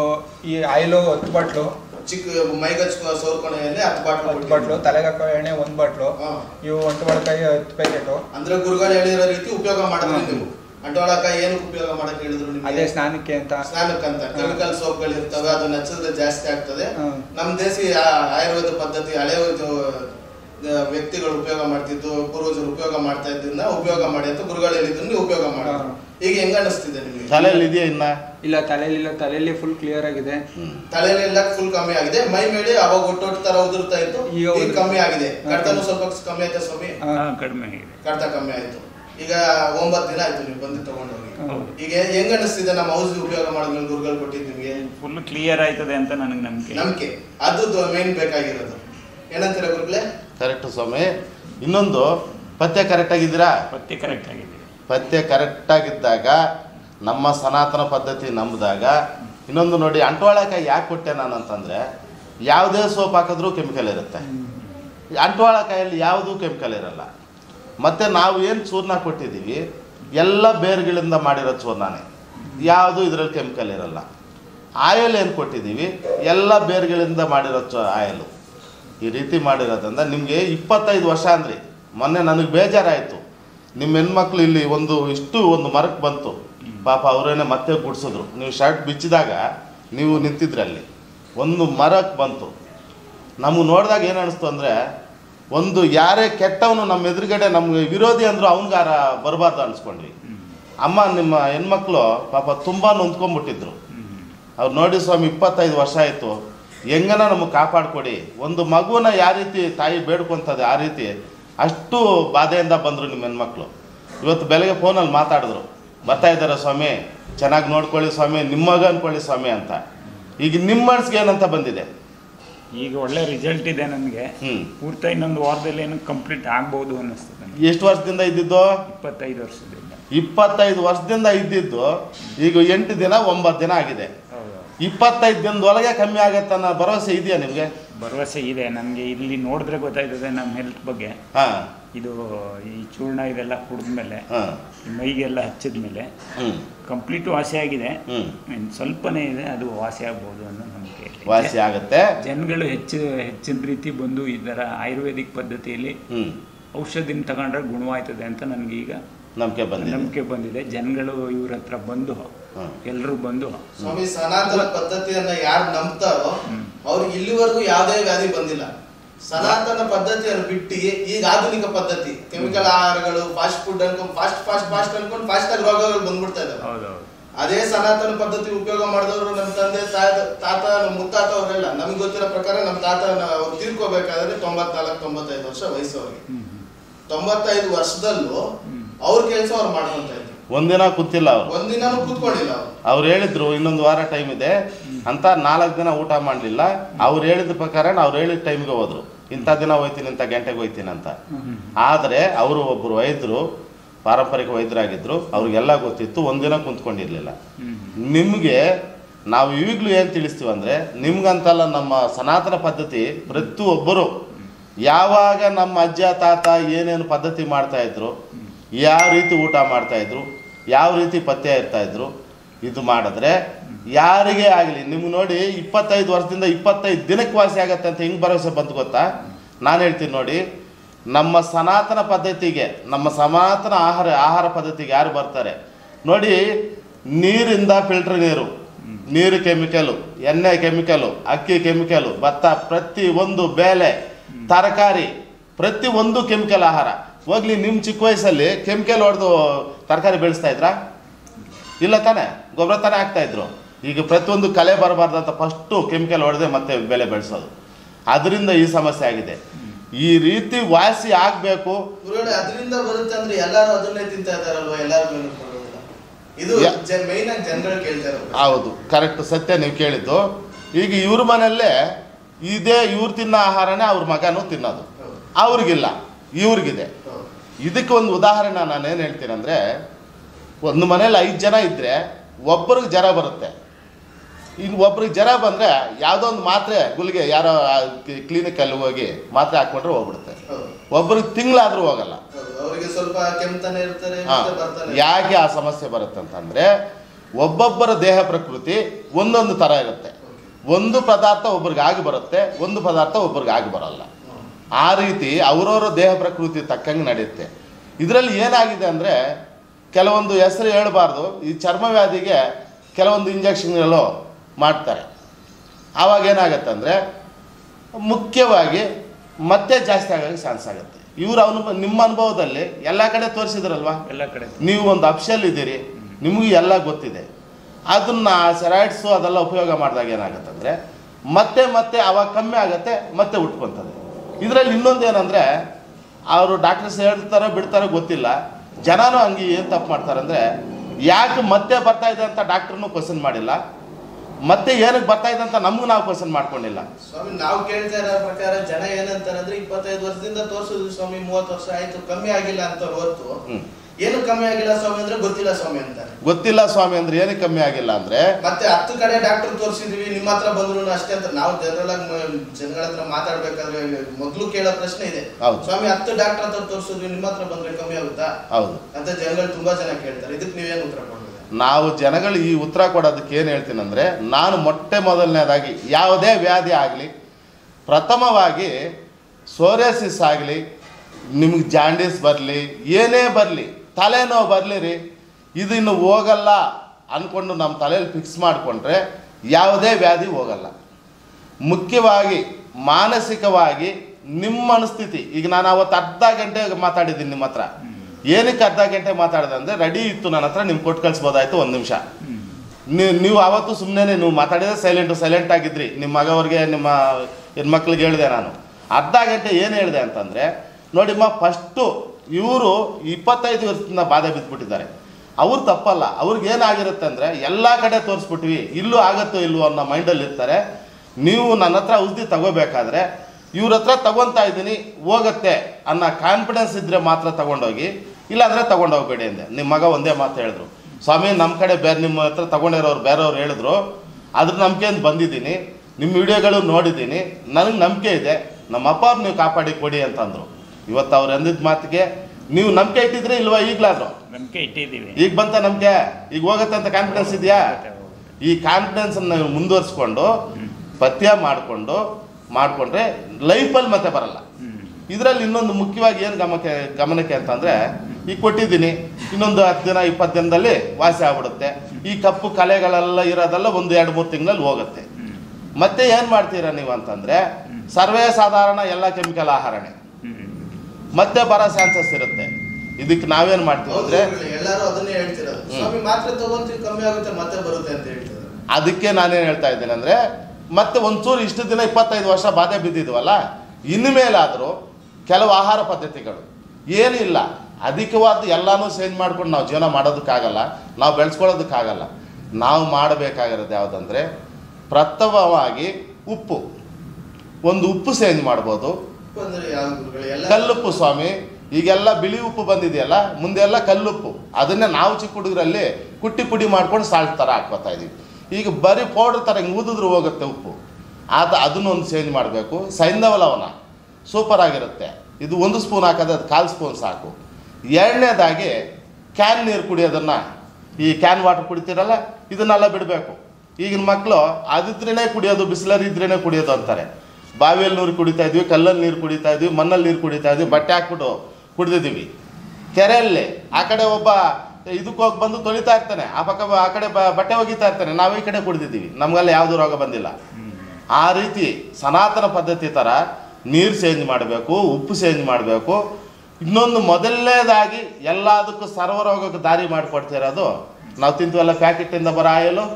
ಈ ಆಯಿಲು ಹತ್ತು ಬಾಟ್ಲು ಚಿಕ್ಕ ಮೈಗಚ್ ಸೋರ್ಕೊಣೆ ಎಣ್ಣೆ ಹತ್ತು ಬಾಟ್ಲು ಹತ್ತು ಬಾಟ್ಲು ಕೊಟ್ಟಿದ್ರು. ತಲೆಗೆ ಹಾಕೋ ಎಣ್ಣೆ ಒಂದು ಬಾಟ್ಲು ಹಾ. ಇವು ಒಂಟುವಳಕಾಯಿ ಹತ್ತು ಪ್ಯಾಕೆಟು ಅಂದ್ರೆ ಗುರುಗಳು ಹೇಳಿರೋ ರೀತಿ ಉಪಯೋಗ ಮಾಡಿದ್ರಿ ಹಾ. ನೀವು ಅಂಟೋಳಕಾಯಿ ಏನು ಉಪಯೋಗ ಮಾಡಕ್ ಹೇಳಿದ್ರು ಅದೇ ನಿಮ್ಗೆ ಸ್ನಾನಕ್ಕೆ ಅಂತ ಸ್ನಾನಕ್ಕಂತ ಕೆಮಿಕಲ್ ಸೋಪ್ಗಳು ಇರ್ತವೆ ಅದನ್ನ ಹಚ್ಚಿದ್ರೆ ಜಾಸ್ತಿ ಆಗ್ತದೆ ಹ್ಮ್. ನಮ್ ದೇಸಿ ಆ- ಆಯುರ್ವೇದ ಪದ್ಧತಿ ಹಳೆ ಇದು ಆ, ವ್ಯಕ್ತಿಗಳು ಉಪಯೋಗ ಮಾಡ್ತಿದ್ದು ಪೂರ್ವಜರು ಉಪಯೋಗ ಮಾಡ್ತಾ ಇದ್ದನ್ನ ಉಪಯೋಗ ಮಾಡಿ ಅಂತ ಗುರುಗಳು ಹೇಳಿದ್ದನ್ನ ನೀವು ಉಪಯೋಗ ಮಾಡಿ ಹಾ. ಈಗ ಹೆಂಗ ಅನಿಸ್ತಿದೆ ನಿಮಗೆ ತಲೆಯಲ್ಲಿ ಇದೆಯಾ ಇನ್ನ ಇಲ್ಲ ತಲೆಯಲ್ಲಿ ಇಲ್ಲ ತಲೆಯಲ್ಲಿ ಫುಲ್ ಕ್ಲಿಯರ್ ಆಗಿದೆ ಹ್ಮ್. ತಲೆಯಲ್ಲೆಲ್ಲ ಫುಲ್ ಕಮ್ಮಿ ಆಗಿದೆ ಮೈ ಮೇಲೆ ಅವಾಗ ಒಟ್ಟೊಟ್ಟು ತರ ಉದುರ್ತಾ ಇತ್ತು ಈಗ ಈಗ ಉದುರ್- ಕಮ್ಮಿ ಆಗಿದೆ ಹಾ, ಕಡ್ತನೂ ಕಮ್ಮಿ. ಸ್ವಲ್ಪ ಕಮ್ಮಿ ಆಯ್ತಾ ಸ್ವಾಮಿ ಆ, ಹಾ, ಕಡಿಮೆ ಆಗಿದೆ ಕಡ್ತ ಕಮ್ಮಿ ಆಯ್ತು ಈಗ ಒಂಬತ್ತು ದಿನ ಆಯ್ತು ನೀವು ಬಂದು ತಗೊಂಡೋಗಿ ಹೌದು ಈಗ ಹೆಂಗ ಅನಿಸ್ತಿದೆ ನಮ್ಮ ಔಷಧಿ ಉಪಯೋಗ ಮಾಡಿದ್ಮೇಲೆ ಗುರುಗಳು ಕೊಟ್ಟಿದ್ದು ನಿಮಗೆ ಫುಲ್ ಕ್ಲಿಯರ್ ಆಯ್ತದೆ ಅಂತ ನನಗೆ ನಂಬಿಕೆ ನಂಬಿಕೆ ಅದು ಮೇನ್ ಬೇಕಾಗಿರೋದು ಏನಂತೀರ ಗುರುಗಳೇ ಕರೆಕ್ಟ್ ಸ್ವಾಮಿ ಇನ್ನೊಂದು ಪಥ್ಯ ಕರೆಕ್ಟಾಗಿದ್ದೀರಾ ಪತ್ತೆ ಕರೆಕ್ಟ್ ಆಗಿದೆ ಪಥ್ಯ ಕರೆಕ್ಟಾಗಿದ್ದಾಗ ನಮ್ಮ ಸನಾತನ ಪದ್ಧತಿ ನಂಬಿದಾಗ ಇನ್ನೊಂದು ನೋಡಿ ಅಂಟ್ವಾಳಕಾಯಿ ಯಾಕೆ ಕೊಟ್ಟೆ ನಾನು ಅಂತಂದರೆ ಯಾವುದೇ ಸೋಪ್ ಹಾಕಿದ್ರೂ ಕೆಮಿಕಲ್ ಇರುತ್ತೆ ಈ ಅಂಟ್ವಾಳಕಾಯಲ್ಲಿ ಯಾವುದೂ ಕೆಮಿಕಲ್ ಇರಲ್ಲ ಮತ್ತು ನಾವು ಏನು ಚೂರ್ಣ ಕೊಟ್ಟಿದ್ದೀವಿ ಎಲ್ಲ ಬೇರ್ಗಳಿಂದ ಮಾಡಿರೋ ಚೂರ್ಣನೇ ಯಾವುದು ಇದರಲ್ಲಿ ಕೆಮಿಕಲ್ ಇರಲ್ಲ ಆಯಲ್ ಏನು ಕೊಟ್ಟಿದ್ದೀವಿ ಎಲ್ಲ ಬೇರ್ಗಳಿಂದ ಮಾಡಿರೋ ಚ ಆಯಲು ಈ ರೀತಿ ಮಾಡಿರೋದ್ರಿಂದ ನಿಮಗೆ ಇಪ್ಪತ್ತೈದು ವರ್ಷ ಅಂದ್ರಿ ಮೊನ್ನೆ ನನಗೆ ಬೇಜಾರಾಯಿತು ನಿಮ್ಮ ಹೆಣ್ಮಕ್ಳು ಇಲ್ಲಿ ಒಂದು ಇಷ್ಟು ಒಂದು ಮರಕ್ಕೆ ಬಂತು ಪಾಪ ಅವರೇನೆ ಮತ್ತೆ ಗುಡಿಸಿದ್ರು ನೀವು ಶರ್ಟ್ ಬಿಚ್ಚಿದಾಗ ನೀವು ನಿಂತಿದ್ರಲ್ಲಿ ಒಂದು ಮರಕ್ಕೆ ಬಂತು ನಮಗೆ ನೋಡಿದಾಗ ಏನು ಅನಿಸ್ತು ಅಂದರೆ ಒಂದು ಯಾರೇ ಕೆಟ್ಟವನು ನಮ್ಮ ಎದುರುಗಡೆ ನಮಗೆ ವಿರೋಧಿ ಅಂದರೂ ಅವನಿಗಾರ ಬರಬಾರ್ದು ಅನ್ಸ್ಕೊಂಡ್ವಿ ಅಮ್ಮ ನಿಮ್ಮ ಹೆಣ್ಮಕ್ಳು ಪಾಪ ತುಂಬ ನೊಂದ್ಕೊಂಡ್ಬಿಟ್ಟಿದ್ರು ಅವ್ರು ನೋಡಿ ಸ್ವಾಮಿ ಇಪ್ಪತ್ತೈದು ವರ್ಷ ಆಯಿತು ಹೆಂಗನ ನಮಗೆ ಕಾಪಾಡ್ಕೊಡಿ ಒಂದು ಮಗುವನ್ನ ಯಾವ ರೀತಿ ತಾಯಿ ಬೇಡ್ಕೊಂತದೆ ಆ ರೀತಿ ಅಷ್ಟು ಬಾಧೆಯಿಂದ ಬಂದರು ನಿಮ್ಮ ಹೆಣ್ಮಕ್ಳು ಇವತ್ತು ಬೆಳಗ್ಗೆ ಫೋನಲ್ಲಿ ಮಾತಾಡಿದ್ರು ಬರ್ತಾ ಇದ್ದಾರೆ ಸ್ವಾಮಿ ಚೆನ್ನಾಗಿ ನೋಡ್ಕೊಳ್ಳಿ ಸ್ವಾಮಿ ನಿಮ್ಮ ಮಗ ಅನ್ಕೊಳ್ಳಿ ಸ್ವಾಮಿ ಅಂತ ಈಗ ನಿಮ್ಮ ಮನಸ್ಸಿಗೆ ಏನಂತ ಬಂದಿದೆ ಈಗ ಒಳ್ಳೆ ರಿಸಲ್ಟ್ ಇದೆ ನನಗೆ ಹ್ಞೂ ಪೂರ್ತಿ ಇನ್ನೊಂದು ವಾರದಲ್ಲಿ ಏನು ಕಂಪ್ಲೀಟ್ ಆಗ್ಬೋದು ಅನ್ನಿಸ್ತದೆ ನನಗೆ ಎಷ್ಟು ವರ್ಷದಿಂದ ಇದ್ದಿದ್ದು ಇಪ್ಪತ್ತೈದು ವರ್ಷದಿಂದ ಇಪ್ಪತ್ತೈದು ವರ್ಷದಿಂದ ಇದ್ದಿದ್ದು ಈಗ ಎಂಟು ದಿನ ಒಂಬತ್ತು ದಿನ ಆಗಿದೆ ಹೌದು ಇಪ್ಪತ್ತೈದು ದಿನದೊಳಗೆ ಕಮ್ಮಿ ಆಗತ್ತೆ ಅನ್ನೋ ಭರವಸೆ ಇದೆಯಾ ನಿಮಗೆ ಭರವಸೆ ಇದೆ ನನಗೆ ಇಲ್ಲಿ ನೋಡಿದ್ರೆ ಗೊತ್ತಾಯ್ತದೆ ನಮ್ಮ ಹೆಲ್ತ್ ಬಗ್ಗೆ ಹಾಂ ಇದು ಈ ಚೂರ್ಣ ಇದೆಲ್ಲ ಕುಡಿದ್ಮೇಲೆ ಹಾಂ ಈ ಮೈಗೆಲ್ಲ ಹಚ್ಚಿದ್ಮೇಲೆ ಹ್ಞೂ ಕಂಪ್ಲೀಟ್ ವಾಸಿ ಆಗಿದೆ ಹ್ಞೂ ಇನ್ನು ಸ್ವಲ್ಪನೇ ಇದೆ ಅದು ವಾಸಿ ಆಗ್ಬೋದು ಅನ್ನೋ ನಂಬಿಕೆ ಇದೆ. ವಾಸಿ ಆಗುತ್ತೆ ಜನಗಳು ಹೆಚ್ಚು ಹೆಚ್ಚಿನ ರೀತಿ ಬಂದು ಈ ಥರ ಆಯುರ್ವೇದಿಕ್ ಪದ್ಧತಿಯಲ್ಲಿ ಹ್ಞೂ ಔಷಧಿನ ತಗೊಂಡ್ರೆ ಗುಣವಾಯ್ತದೆ ಅಂತ ನನಗೆ ಈಗ ನಂಬಿಕೆ ಬಂದಿದೆ ನಂಬಿಕೆ ಬಂದಿದೆ ಜನಗಳು ಇವ್ರ ಹತ್ರ ಬಂದು ಹ್ಮ್. ಎಲ್ಲರೂ ಬಂದು ಸ್ವಾಮಿ ಸನಾತನ ಪದ್ಧತಿಯನ್ನ ಯಾರು ನಂಬ್ತಾರೋ ಅವ್ರಿಗೆ ಇಲ್ಲಿವರೆಗೂ ಯಾವುದೇ ವ್ಯಾಧಿ ಬಂದಿಲ್ಲ ಸನಾತನ ಪದ್ಧತಿಯನ್ನು ಬಿಟ್ಟು ಈಗ ಆಧುನಿಕ ಪದ್ಧತಿ ಕೆಮಿಕಲ್ ಆಹಾರಗಳು ಫಾಸ್ಟ್ ಫುಡ್ ಅನ್ಕೊಂಡು ಫಾಸ್ಟ್ ಫಾಸ್ಟ್ ಫಾಸ್ಟ್ ಅನ್ಕೊಂಡು ಫಾಸ್ಟ್ ಆಗಿ ರೋಗಗಳು ಬಂದ್ಬಿಡ್ತಾ ಇದಾವೆ ಹೌದೌದು ಅದೇ ಸನಾತನ ಪದ್ಧತಿ ಉಪಯೋಗ ಮಾಡಿದವರು ನಮ್ಮ ತಂದೆ ತಾತ ತಾತ ನಮ್ಮ ಮುತ್ತಾತ ಅವರೆಲ್ಲ ನಮ್ಗೆ ಗೊತ್ತಿರೋ ಪ್ರಕಾರ ನಮ್ಮ ತಾತ ಅವ್ರು ತೀರ್ಕೋಬೇಕಾದ್ರೆ ತೊಂಬತ್ನಾಲ್ಕು ತೊಂಬತ್ತೈದು ವರ್ಷ ವಯಸ್ಸು ಅವ್ರಿಗೆ ತೊಂಬತ್ತೈದು ವರ್ಷದಲ್ಲೂ ಅವ್ರ ಕೆಲಸ ಅವ್ರು ಮಾಡ್ಕೊಂತ ಇದ್ರು ಒಂದಿನ ಕೂತಿಲ್ಲ ಅವರು ಒಂದಿನನೂ ಕೂತ್ಕೊಂಡಿಲ್ಲ ಅವ್ರು ಅವ್ರು ಹೇಳಿದ್ರು ಇನ್ನೊಂದು ವಾರ ಟೈಮ್ ಇದೆ ಅಂತ ನಾಲ್ಕು ದಿನ ಊಟ ಮಾಡಲಿಲ್ಲ ಅವ್ರು ಹೇಳಿದ ಪ್ರಕಾರ ಅವ್ರು ಹೇಳಿದ ಟೈಮ್ಗೆ ಹೋದ್ರು ಇಂಥ ದಿನ ಹೋಯ್ತೀನಿ ಇಂಥ ಗಂಟೆಗೆ ಹೋಯ್ತೀನಿ ಅಂತ ಆದರೆ ಅವರು ಒಬ್ಬರು ವೈದ್ಯರು ಪಾರಂಪರಿಕ ವೈದ್ಯರಾಗಿದ್ದರು ಅವ್ರಿಗೆಲ್ಲ ಗೊತ್ತಿತ್ತು ಒಂದಿನ ಕುಂತ್ಕೊಂಡಿರ್ಲಿಲ್ಲ ನಿಮಗೆ ನಾವು ಈಗಲೂ ಏನು ತಿಳಿಸ್ತೀವಿ ಅಂದರೆ ನಿಮ್ಗಂತಲ್ಲ ನಮ್ಮ ಸನಾತನ ಪದ್ಧತಿ ಪ್ರತಿಯೊಬ್ಬರು ಯಾವಾಗ ನಮ್ಮ ಅಜ್ಜ ತಾತ ಏನೇನು ಪದ್ಧತಿ ಮಾಡ್ತಾ ಇದ್ರು ಯಾವ ರೀತಿ ಊಟ ಮಾಡ್ತಾ ಇದ್ರು ಯಾವ ರೀತಿ ಪಥ್ಯ ಇರ್ತಾ ಇದ್ರು ಇದು ಮಾಡಿದ್ರೆ ಯಾರಿಗೇ ಆಗಲಿ ನಿಮ್ಗೆ ನೋಡಿ ಇಪ್ಪತ್ತೈದು ವರ್ಷದಿಂದ ಇಪ್ಪತ್ತೈದು ದಿನಕ್ಕೆ ವಾಸಿ ಆಗತ್ತೆ ಅಂತ ಹೆಂಗೆ ಭರವಸೆ ಬಂತು ಗೊತ್ತಾ ನಾನು ಹೇಳ್ತೀನಿ ನೋಡಿ ನಮ್ಮ ಸನಾತನ ಪದ್ಧತಿಗೆ ನಮ್ಮ ಸನಾತನ ಆಹಾರ ಆಹಾರ ಪದ್ಧತಿಗೆ ಯಾರು ಬರ್ತಾರೆ ನೋಡಿ ನೀರಿಂದ ಫಿಲ್ಟರ್ ನೀರು ನೀರು ಕೆಮಿಕಲು ಎಣ್ಣೆ ಕೆಮಿಕಲು ಅಕ್ಕಿ ಕೆಮಿಕಲು ಭತ್ತ ಪ್ರತಿ ಒಂದು ಬೇಳೆ ತರಕಾರಿ ಪ್ರತಿ ಒಂದು ಕೆಮಿಕಲ್ ಆಹಾರ ಹೋಗ್ಲಿ ನಿಮ್ಮ ಚಿಕ್ಕ ವಯಸ್ಸಲ್ಲಿ ಕೆಮಿಕಲ್ ಹೊಡೆದು ತರಕಾರಿ ಬೆಳೆಸ್ತಾ ಇದ್ರಾ ಇಲ್ಲ ತಾನೇ ಗೊಬ್ಬರ ತಾನೇ ಹಾಕ್ತಾ ಇದ್ರು ಈಗ ಪ್ರತಿಯೊಂದು ಕಲೆ ಬರಬಾರ್ದು ಅಂತ ಫಸ್ಟು ಕೆಮಿಕಲ್ ಹೊಡೆದೇ ಮತ್ತೆ ಬೆಳೆ ಬೆಳೆಸೋದು ಅದರಿಂದ ಈ ಸಮಸ್ಯೆ ಆಗಿದೆ ಈ ರೀತಿ ವಾಸಿ ಆಗಬೇಕು ಗುರುಗಳೇ ಅದರಿಂದ ಬರುತ್ತೆ ಅಂದ್ರೆ ಎಲ್ಲಾರು ಅದನ್ನೇ ತಿಂತಾ ಇದಾರಲ್ವಾ ಎಲ್ಲಾರು ಮೇಲೂ ಕೊಡೋದಿಲ್ಲ ಇದು ಯಾ- ಮೈನ್ ಆಗಿ ಜನಗಳು ಕೇಳ್ತಾ ಇರೋದು ಹೌದು ಕರೆಕ್ಟ್ ಸತ್ಯ ನೀವು ಕೇಳಿದ್ದು ಈಗ ಇವ್ರ ಮನೆಯಲ್ಲೇ ಇದೇ ಇವ್ರು ತಿನ್ನೋ ಆಹಾರನೇ ಅವ್ರ ಮಗನೂ ತಿನ್ನೋದು ಹೌದು. ಅವ್ರಿಗಿಲ್ಲ ಇವ್ರಿಗಿದೆ ಹೌದು. ಇದಕ್ಕೆ ಒಂದು ಉದಾಹರಣೆ ನಾನು ಏನು ಹೇಳ್ತೀನಿ ಅಂದರೆ ಒಂದು ಮನೇಲಿ ಐದು ಜನ ಇದ್ದರೆ ಒಬ್ಬರಿಗೆ ಜ್ವರ ಬರುತ್ತೆ ಈಗ ಒಬ್ರಿಗೆ ಜ್ವರ ಬಂದರೆ ಯಾವುದೋ ಒಂದು ಮಾತ್ರೆ ಗುಳಿಗೆ ಯಾರೋ ಕ್ಲಿನಿಕಲ್ಲಿ ಹೋಗಿ ಮಾತ್ರೆ ಹಾಕ್ಕೊಂಡ್ರೆ ಹೋಗ್ಬಿಡುತ್ತೆ ಹೌದು. ಒಬ್ರಿಗೆ ತಿಂಗಳಾದರೂ ಹೋಗಲ್ಲ ಹೌದು. ಅವರಿಗೆ ಸ್ವಲ್ಪ ಕೆಮ್ತಾನೆ ಇರ್ತಾರೆ ಹಾ. ಮತ್ತೆ ಬರ್ತಾನೆ ಯಾಕೆ ಆ ಸಮಸ್ಯೆ ಬರುತ್ತೆ ಅಂತಂದರೆ ಒಬ್ಬೊಬ್ಬರ ದೇಹ ಪ್ರಕೃತಿ ಒಂದೊಂದು ಥರ ಇರುತ್ತೆ ಒಂದು ಪದಾರ್ಥ ಒಬ್ರಿಗೆ ಆಗಿ ಬರುತ್ತೆ ಒಂದು ಪದಾರ್ಥ ಒಬ್ರಿಗೆ ಆಗಿ ಬರಲ್ಲ ಆ ರೀತಿ ಅವರವರ ದೇಹ ಪ್ರಕೃತಿ ತಕ್ಕಂಗೆ ನಡೆಯುತ್ತೆ ಇದರಲ್ಲಿ ಏನಾಗಿದೆ ಅಂದರೆ ಕೆಲವೊಂದು ಹೆಸರು ಹೇಳಬಾರ್ದು ಈ ಚರ್ಮ ವ್ಯಾಧಿಗೆ ಕೆಲವೊಂದು ಇಂಜೆಕ್ಷನ್ಗಳು ಮಾಡ್ತಾರೆ ಆವಾಗ ಏನಾಗುತ್ತೆ ಅಂದರೆ ಮುಖ್ಯವಾಗಿ ಮತ್ತೆ ಜಾಸ್ತಿ ಆಗೋಕ್ಕೆ ಚಾನ್ಸ್ ಆಗುತ್ತೆ ಇವ್ರ ಅನುಭವ ನಿಮ್ಮ ಅನುಭವದಲ್ಲಿ ಎಲ್ಲ ಕಡೆ ತೋರಿಸಿದ್ರಲ್ವಾ ಎಲ್ಲ ಕಡೆ ನೀವು ಒಂದು ಅಫ್ಷಲ್ ಇದ್ದೀರಿ ನಿಮಗೂ ಎಲ್ಲ ಗೊತ್ತಿದೆ ಅದನ್ನ ಸೆರಾಯ್ಡ್ಸು ಅದೆಲ್ಲ ಉಪಯೋಗ ಮಾಡಿದಾಗ ಏನಾಗುತ್ತಂದ್ರೆ ಮತ್ತೆ ಮತ್ತೆ ಅವಾಗ ಕಮ್ಮಿ ಆಗುತ್ತೆ ಮತ್ತೆ ಉಟ್ಕೊಂತದೆ ಇದರಲ್ಲಿ ಇನ್ನೊಂದು ಏನಂದರೆ ಅವರು ಡಾಕ್ಟರ್ಸ್ ಹೇಳ್ತಾರೋ ಬಿಡ್ತಾರೋ ಗೊತ್ತಿಲ್ಲ ಜನನೂ ಹಂಗೆ ಏನು ತಪ್ಪು ಮಾಡ್ತಾರೆ ಅಂದರೆ ಯಾಕೆ ಮತ್ತೆ ಬರ್ತಾ ಇದೆ ಅಂತ ಡಾಕ್ಟ್ರನ್ನೂ ಕ್ವಶನ್ ಮಾಡಿಲ್ಲ ಮತ್ತೆ ಏನಕ್ಕೆ ಬರ್ತಾ ಇದೆ ಅಂತ ನಮಗೂ ನಾವು ಕ್ವಶನ್ ಮಾಡ್ಕೊಂಡಿಲ್ಲ ಸ್ವಾಮಿ ನಾವು ಕೇಳ್ತಾ ಇರೋ ಪ್ರಕಾರ ಜನ ಏನಂತಾರೆ ಅಂದ್ರೆ ಇಪ್ಪತ್ತೈದು ವರ್ಷದಿಂದ ತೋರ್ಸಿದ್ವಿ ಸ್ವಾಮಿ ಮೂವತ್ತು ವರ್ಷ ಆಯ್ತು ಕಮ್ಮಿ ಆಗಿಲ್ಲ ಅಂತ ಹೊರತು ಹ್ಮ್. ಏನು ಕಮ್ಮಿ ಆಗಿಲ್ಲ ಸ್ವಾಮಿ ಅಂದ್ರೆ ಗೊತ್ತಿಲ್ಲ ಸ್ವಾಮಿ ಅಂತಾರೆ ಗೊತ್ತಿಲ್ಲ ಸ್ವಾಮಿ ಅಂದ್ರೆ ಏನಕ್ಕೆ ಕಮ್ಮಿ ಆಗಿಲ್ಲ ಅಂದರೆ ಮತ್ತೆ ಹತ್ತು ಕಡೆ ಡಾಕ್ಟರ್ ತೋರಿಸಿದ್ವಿ ನಿಮ್ಮ ಹತ್ರ ಬಂದ್ರು ಅಷ್ಟೇ ಅಂತ ನಾವು ಜನರಲ್ ಆಗಿ ಮ- ಜನಗಳ ಹತ್ರ ಮಾತಾಡ್ಬೇಕಾದ್ರೆ ಮೊದ್ಲು ಕೇಳೋ ಪ್ರಶ್ನೆ ಇದೆ ಹೌದು. ಸ್ವಾಮಿ ಹತ್ತು ಡಾಕ್ಟರ್ ಹತ್ರ ತೋರಿಸಿದ್ವಿ ನಿಮ್ಮ ಹತ್ರ ಬಂದ್ರೆ ಕಮ್ಮಿ ಆಗುತ್ತಾ ಹೌದು ಅಂತ ಜನಗಳು ತುಂಬಾ ಜನ ಕೇಳ್ತಾರೆ ಇದಕ್ಕೆ ನೀವೇನು ಉತ್ತರ ಕೊಡ್ಬೇಕು ನಾವು ಜನಗಳು ಈ ಉತ್ತರ ಕೊಡೋದಕ್ಕೆ ಏನು ಹೇಳ್ತೀನಂದರೆ ನಾನು ಮೊಟ್ಟೆ ಮೊದಲನೇದಾಗಿ ಯಾವುದೇ ವ್ಯಾಧಿ ಆಗಲಿ ಪ್ರಥಮವಾಗಿ ಸೋರಿಯಾಸಿಸ್ ಆಗಲಿ ನಿಮಗೆ ಜಾಂಡೀಸ್ ಬರಲಿ ಏನೇ ಬರಲಿ ತಲೆನೋವು ಬರಲಿ ರೀ ಇದು ಇನ್ನು ಹೋಗಲ್ಲ ಅಂದ್ಕೊಂಡು ನಮ್ಮ ತಲೆಯಲ್ಲಿ ಫಿಕ್ಸ್ ಮಾಡಿಕೊಂಡ್ರೆ ಯಾವುದೇ ವ್ಯಾಧಿ ಹೋಗಲ್ಲ ಮುಖ್ಯವಾಗಿ ಮಾನಸಿಕವಾಗಿ ನಿಮ್ಮ ಮನಸ್ಥಿತಿ ಈಗ ನಾನು ಅವತ್ತು ಅರ್ಧ ಗಂಟೆ ಮಾತಾಡಿದ್ದೀನಿ ನಿಮ್ಮ ಹತ್ರ ಏನಕ್ಕೆ ಅರ್ಧ ಗಂಟೆ ಮಾತಾಡಿದೆ ಅಂದರೆ ರೆಡಿ ಇತ್ತು ನನ್ನ ಹತ್ರ ನಿಮ್ಗೆ ಕೊಟ್ಟು ಕಳಿಸ್ಬೋದಾಯ್ತು ಒಂದು ನಿಮಿಷ ನೀವು ನೀವು ಅವತ್ತು ಸುಮ್ಮನೆ ನೀವು ಮಾತಾಡಿದ್ರೆ ಸೈಲೆಂಟು ಸೈಲೆಂಟ್ ಆಗಿದ್ರಿ ನಿಮ್ಮ ಮಗವ್ರಿಗೆ ನಿಮ್ಮ ಹೆಣ್ಮಕ್ಳಿಗೆ ಹೇಳಿದೆ ನಾನು ಅರ್ಧ ಗಂಟೆ ಏನು ಹೇಳಿದೆ ಅಂತಂದರೆ ನೋಡಿಮ್ಮ ಫಸ್ಟು ಇವರು ಇಪ್ಪತ್ತೈದು ವರ್ಷದಿಂದ ಬಾಧೆ ಬಿದ್ದುಬಿಟ್ಟಿದ್ದಾರೆ ಅವ್ರು ತಪ್ಪಲ್ಲ ಅವ್ರಿಗೆ ಏನಾಗಿರುತ್ತೆ ಅಂದರೆ ಎಲ್ಲ ಕಡೆ ತೋರಿಸ್ಬಿಟ್ವಿ ಇಲ್ಲೂ ಆಗತ್ತೋ ಇಲ್ವೋ ಅನ್ನೋ ಮೈಂಡಲ್ಲಿ ಇರ್ತಾರೆ ನೀವು ನನ್ನ ಹತ್ರ ಔಷಧಿ ತಗೋಬೇಕಾದ್ರೆ ಇವ್ರ ಹತ್ರ ತಗೊತಾ ಇದ್ದೀನಿ ಹೋಗುತ್ತೆ ಅನ್ನೋ ಕಾನ್ಫಿಡೆನ್ಸ್ ಇದ್ದರೆ ಮಾತ್ರ ತಗೊಂಡೋಗಿ ಇಲ್ಲಾಂದರೆ ತಗೊಂಡೋಗ್ಬೇಡಿ ಅಂದೆ ನಿಮ್ಮ ಮಗ ಒಂದೇ ಮಾತು ಹೇಳಿದ್ರು ಸ್ವಾಮಿ ನಮ್ಮ ಕಡೆ ಬೇರೆ ನಿಮ್ಮ ಹತ್ರ ತಗೊಂಡಿರೋರು ಬೇರೆಯವ್ರು ಹೇಳಿದ್ರು ಅದ್ರ ನಂಬಿಕೆಯಿಂದ ಬಂದಿದ್ದೀನಿ ನಿಮ್ಮ ವಿಡಿಯೋಗಳು ನೋಡಿದ್ದೀನಿ ನನಗೆ ನಂಬಿಕೆ ಇದೆ ನಮ್ಮ ಅಪ್ಪ ಅವ್ರು ನೀವು ಕಾಪಾಡಿ ಕೊಡಿ ಅಂತಂದರು ಇವತ್ತು ಅವ್ರು ಅಂದಿದ್ದ ಮಾತಿಗೆ ನೀವು ನಂಬಿಕೆ ಇಟ್ಟಿದ್ರೆ ಇಲ್ವಾ ಈಗಲಾದ್ರು ನಂಬಿಕೆ ಇಟ್ಟಿದ್ದೀವಿ ಈಗ ಬಂತ ನಂಬಿಕೆ ಈಗ ಹೋಗುತ್ತೆ ಅಂತ ಕಾನ್ಫಿಡೆನ್ಸ್ ಇದೆಯಾ ಈ ಕಾನ್ಫಿಡೆನ್ಸನ್ನು ನೀವು ಮುಂದುವರಿಸ್ಕೊಂಡು ಪಥ್ಯ ಮಾಡಿಕೊಂಡು ಮಾಡಿಕೊಂಡ್ರೆ ಲೈಫಲ್ಲಿ ಮತ್ತೆ ಬರಲ್ಲ ಹ್ಮ್. ಇದರಲ್ಲಿ ಇನ್ನೊಂದು ಮುಖ್ಯವಾಗಿ ಏನು ಗಮನಕ್ಕೆ ಗಮನಕ್ಕೆ ಅಂತಂದರೆ ಈಗ ಕೊಟ್ಟಿದ್ದೀನಿ ಇನ್ನೊಂದು ಹತ್ತು ದಿನ ಇಪ್ಪತ್ತು ದಿನದಲ್ಲಿ ವಾಸಿ ಆಗ್ಬಿಡುತ್ತೆ ಈ ಕಪ್ಪು ಕಲೆಗಳೆಲ್ಲ ಇರೋದೆಲ್ಲ ಒಂದು ಎರಡು ಮೂರು ತಿಂಗಳಲ್ಲಿ ಹೋಗುತ್ತೆ ಹ್ಮ್. ಮತ್ತೆ ಏನು ಮಾಡ್ತೀರಾ ನೀವು ಅಂತಂದರೆ ಸರ್ವೇ ಸಾಧಾರಣ ಎಲ್ಲ ಕೆಮಿಕಲ್ ಆಹಾರನೇ ಹ್ಮ್. ಮತ್ತೆ ಬರೋ ಚಾನ್ಸಸ್ ಇರುತ್ತೆ ಇದಕ್ಕೆ ನಾವೇನು ಮಾಡ್ತೀವಿ ಹೌದು ಅಂದರೆ ಗುರುಗಳೇ, ಎಲ್ಲರೂ ಅದನ್ನೇ ಹೇಳ್ತಿರೋದು ಸ್ವಾಮಿ ಮಾತ್ರ ತಗೊಂತೀವಿ ಕಮ್ಮಿ ಆಗುತ್ತೆ ಮತ್ತೆ ಬರುತ್ತೆ ಅಂತ ಹೇಳ್ತಿದ್ದಾರೆ ಅದಕ್ಕೆ ನಾನೇನು ಹೇಳ್ತಾ ಇದ್ದೇನೆ ಅಂದರೆ ಮತ್ತೆ ಒಂಚೂರು ಇಷ್ಟು ದಿನ ಇಪ್ಪತ್ತೈದು ವರ್ಷ ಬಾಧೆ ಬಿದ್ದಿದ್ವಲ್ಲ ಇನ್ಮೇಲಾದರೂ ಕೆಲವು ಆಹಾರ ಪದ್ಧತಿಗಳು ಏನಿಲ್ಲ ಅಧಿಕವಾದ ಎಲ್ಲನೂ ಚೇಂಜ್ ಮಾಡ್ಕೊಂಡು ನಾವು ಜೀವನ ಮಾಡೋದಕ್ಕಾಗಲ್ಲ ನಾವು ಬೆಳೆಸ್ಕೊಳ್ಳೋದಕ್ಕಾಗಲ್ಲ ನಾವು ಮಾಡಬೇಕಾಗಿರೋದು ಯಾವುದಂದರೆ ಪ್ರಥಮವಾಗಿ ಉಪ್ಪು ಒಂದು ಉಪ್ಪು ಚೇಂಜ್ ಮಾಡ್ಬೋದು ಉಪ್ಪು ಅಂದ್ರೆ ಯಾವ ಗುರುಗಳೇ ಎಲ್ಲ ಕಲ್ಲುಪ್ಪು ಸ್ವಾಮಿ ಈಗೆಲ್ಲ ಬಿಳಿ ಉಪ್ಪು ಬಂದಿದೆಯಲ್ಲ ಮುಂದೆಲ್ಲ ಕಲ್ಲುಪ್ಪು ಅದನ್ನೇ ನಾವು ಚಿಕ್ಕ ಹುಡುಗರಲ್ಲಿ ಕುಟ್ಟಿ ಪುಡಿ ಮಾಡ್ಕೊಂಡು ಸಾಲ್ಟ್ ಥರ ಹಾಕ್ಕೋತಾ ಇದೀವಿ ಈಗ ಬರೀ ಪೌಡ್ರ್ ಥರ ಹಿಂಗೆ ಊದಿದ್ರು ಹೋಗುತ್ತೆ ಉಪ್ಪು ಆದ ಅದನ್ನೊಂದು ಚೇಂಜ್ ಮಾಡಬೇಕು ಸೈಂಧವ ಲವಣ ಸೂಪರ್ ಆಗಿರುತ್ತೆ ಇದು ಒಂದು ಸ್ಪೂನ್ ಹಾಕೋದು ಅದು ಕಾಲು ಸ್ಪೂನ್ ಸಾಕು ಎರಡನೇದಾಗಿ ಕ್ಯಾನ್ ನೀರು ಕುಡಿಯೋದನ್ನು ಈ ಕ್ಯಾನ್ ವಾಟರ್ ಕುಡಿತೀರಲ್ಲ ಇದನ್ನೆಲ್ಲ ಬಿಡಬೇಕು ಈಗಿನ ಮಕ್ಕಳು ಅದಿದ್ರೇ ಕುಡಿಯೋದು ಬಿಸಿಲರಿ ಇದ್ರೇ ಕುಡಿಯೋದು ಅಂತಾರೆ ಬಾವಿಯಲ್ಲಿ ನೀರು ಕುಡಿತಾ ಇದ್ವಿ ಕಲ್ಲಲ್ಲಿ ನೀರು ಕುಡಿತಾ ಇದ್ವಿ ಮಣ್ಣಲ್ಲಿ ನೀರು ಕುಡಿತಾ ಇದ್ವಿ ಬಟ್ಟೆ ಹಾಕ್ಬಿಟ್ಟು ಕುಡಿದಿದ್ದೀವಿ ಕೆರೆಯಲ್ಲಿ ಆ ಕಡೆ ಒಬ್ಬ ಇದಕ್ಕೆ ಹೋಗಿ ಬಂದು ತೊಳಿತಾ ಇರ್ತಾನೆ ಆ ಪಕ್ಕ ಬ- ಆ ಕಡೆ ಬ- ಬಟ್ಟೆ ಒಗಿತಾ ಇರ್ತಾನೆ ನಾವು ಈ ಕಡೆ ಕುಡಿದಿದ್ದೀವಿ ನಮಗೆಲ್ಲ ಯಾವುದು ರೋಗ ಬಂದಿಲ್ಲ ಆ ರೀತಿ ಸನಾತನ ಪದ್ಧತಿ ಥರ ನೀರು ಚೇಂಜ್ ಮಾಡಬೇಕು ಉಪ್ಪು ಚೇಂಜ್ ಮಾಡಬೇಕು ಇನ್ನೊಂದು ಮೊದಲನೇದಾಗಿ ಎಲ್ಲದಕ್ಕೂ ಸರ್ವರೋಗಕ್ಕೆ ದಾರಿ ಮಾಡಿಕೊಡ್ತಿರೋದು ನಾವು ತಿಂತೀವಲ್ಲ ಪ್ಯಾಕೆಟಿಂದ ಬರೋ ಆಯಲು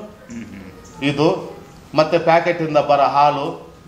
ಇದು ಮತ್ತು ಪ್ಯಾಕೆಟಿಂದ ಬರೋ ಹಾಲು